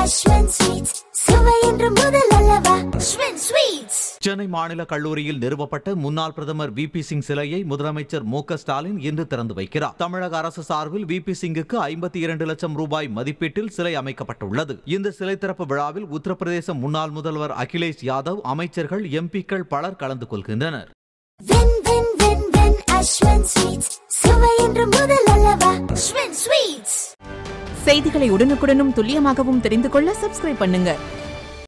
அஸ்வன் sweets சுவை என்று முதல் அல்லவா அஸ்வன் ஸ்வீட்ஸ் சென்னை மாநில கல்லூரியில் நிறுவப்பட்ட முன்னாள் பிரதமர் வி பி சிங் சிலையை முதலமைச்சர் மு க ஸ்டாலின் இன்று திறந்து வைக்கிறார் தமிழக அரசு சார்பில் வி பி சிங்குக்கு ஐம்பத்தி இரண்டு லட்சம் ரூபாய் மதிப்பீட்டில் சிலை அமைக்கப்பட்டுள்ளது இந்த சிலை திறப்பு விழாவில் உத்தரப்பிரதேச முன்னாள் முதல்வர் அகிலேஷ் யாதவ் அமைச்சர்கள் எம்பிக்கள் பலர் கலந்து கொள்கின்றனர் வென் வென் வென் வென் அஸ்வன் ஸ்வீட்ஸ் சுவை என்று முதல் அல்லவா அஸ்வன் ஸ்வீட்ஸ் செய்திகளை உடனுக்குடனும் துல்லியமாகவும் தெரிந்து கொள்ள சப்ஸ்கிரைப் பண்ணுங்க